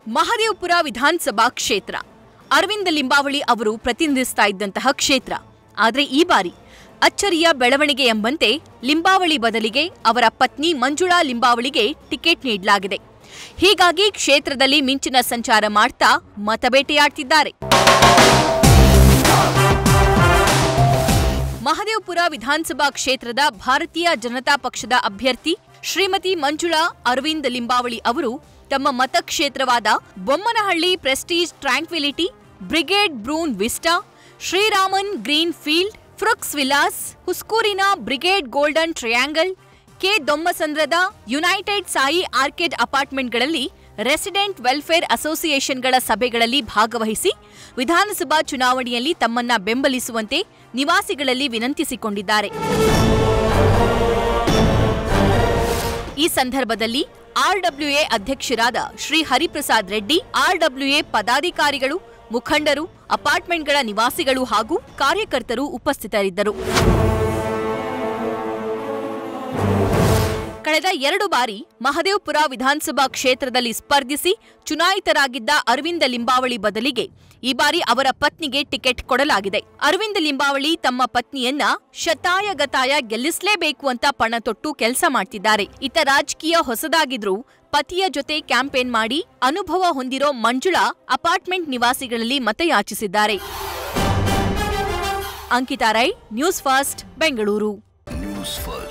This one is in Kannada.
ಮಹದೇವಪುರ ವಿಧಾನಸಭಾ ಕ್ಷೇತ್ರ ಅರವಿಂದ ಲಿಂಬಾವಳಿ ಅವರು ಪ್ರತಿನಿಧಿಸ್ತಾ ಇದ್ದಂತಹ ಕ್ಷೇತ್ರ ಆದರೆ ಈ ಬಾರಿ ಅಚ್ಚರಿಯ ಬೆಳವಣಿಗೆ ಎಂಬಂತೆ ಲಿಂಬಾವಳಿ ಬದಲಿಗೆ ಅವರ ಪತ್ನಿ ಮಂಜುಳಾ ಲಿಂಬಾವಳಿಗೆ ಟಿಕೆಟ್ ನೀಡಲಾಗಿದೆ ಹೀಗಾಗಿ ಕ್ಷೇತ್ರದಲ್ಲಿ ಮಿಂಚಿನ ಸಂಚಾರ ಮಾಡ್ತಾ ಮತಬೇಟೆಯಾಡ್ತಿದ್ದಾರೆ ಮಹದೇವಪುರ ವಿಧಾನಸಭಾ ಕ್ಷೇತ್ರದ ಭಾರತೀಯ ಜನತಾ ಪಕ್ಷದ ಅಭ್ಯರ್ಥಿ ಶ್ರೀಮತಿ ಮಂಜುಳಾ ಅರವಿಂದ್ ಲಿಂಬಾವಳಿ ಅವರು ತಮ್ಮ ಮತಕ್ಷೇತ್ರವಾದ ಬೊಮ್ಮನಹಳ್ಳಿ ಪ್ರೆಸ್ಟೀಜ್ ಟ್ರ್ಯಾಂಕ್ವಿಲಿಟಿ ಬ್ರಿಗೇಡ್ ಬ್ರೂನ್ ವಿಸ್ಟಾ ಶ್ರೀರಾಮನ್ ಗ್ರೀನ್ ಫೀಲ್ಡ್ ಫ್ರುಕ್ಸ್ ವಿಲಾಸ್ ಹುಸ್ಕೂರಿನ ಬ್ರಿಗೇಡ್ ಗೋಲ್ಡನ್ ಟ್ರಯಾಂಗಲ್ ಕೆ ದೊಮ್ಮಸಂದ್ರದ ಯುನೈಟೆಡ್ ಸಾಯಿ ಆರ್ಕಿಡ್ ಅಪಾರ್ಟ್ಮೆಂಟ್ಗಳಲ್ಲಿ ರೆಸಿಡೆಂಟ್ ವೆಲ್ಫೇರ್ ಅಸೋಸಿಯೇಷನ್ಗಳ ಸಭೆಗಳಲ್ಲಿ ಭಾಗವಹಿಸಿ ವಿಧಾನಸಭಾ ಚುನಾವಣೆಯಲ್ಲಿ ತಮ್ಮನ್ನ ಬೆಂಬಲಿಸುವಂತೆ ನಿವಾಸಿಗಳಲ್ಲಿ ವಿನಂತಿಸಿಕೊಂಡಿದ್ದಾರೆ ಈ ಸಂದರ್ಭದಲ್ಲಿ ಆರ್ಡಬ್ಲ್ಯೂಎ ಅಧ್ಯಕ್ಷರಾದ ಶ್ರೀ ಹರಿಪ್ರಸಾದ್ ರೆಡ್ಡಿ ಆರ್ಡಬ್ಲ್ಯೂಎ ಪದಾಧಿಕಾರಿಗಳು ಮುಖಂಡರು ಅಪಾರ್ಟ್ಮೆಂಟ್ಗಳ ನಿವಾಸಿಗಳು ಹಾಗೂ ಕಾರ್ಯಕರ್ತರು ಉಪಸ್ಥಿತರಿದ್ದರು ಕಳೆದ ಎರಡು ಬಾರಿ ಮಹದೇವಪುರ ವಿಧಾನಸಭಾ ಕ್ಷೇತ್ರದಲ್ಲಿ ಸ್ಪರ್ಧಿಸಿ ಚುನಾಯಿತರಾಗಿದ್ದ ಅರವಿಂದ ಲಿಂಬಾವಳಿ ಬದಲಿಗೆ ಈ ಬಾರಿ ಅವರ ಪತ್ನಿಗೆ ಟಿಕೆಟ್ ಕೊಡಲಾಗಿದೆ ಅರವಿಂದ ಲಿಂಬಾವಳಿ ತಮ್ಮ ಪತ್ನಿಯನ್ನ ಶತಾಯ ಗತಾಯ ಗೆಲ್ಲಿಸಲೇಬೇಕು ಅಂತ ಪಣ ತೊಟ್ಟು ಕೆಲಸ ಮಾಡ್ತಿದ್ದಾರೆ ಇತ್ತ ರಾಜಕೀಯ ಹೊಸದಾಗಿದ್ರೂ ಪತಿಯ ಜೊತೆ ಕ್ಯಾಂಪೇನ್ ಮಾಡಿ ಅನುಭವ ಹೊಂದಿರೋ ಮಂಜುಳಾ ಅಪಾರ್ಟ್ಮೆಂಟ್ ನಿವಾಸಿಗಳಲ್ಲಿ ಮತಯಾಚಿಸಿದ್ದಾರೆ Ankita Rai News First Bengaluru News first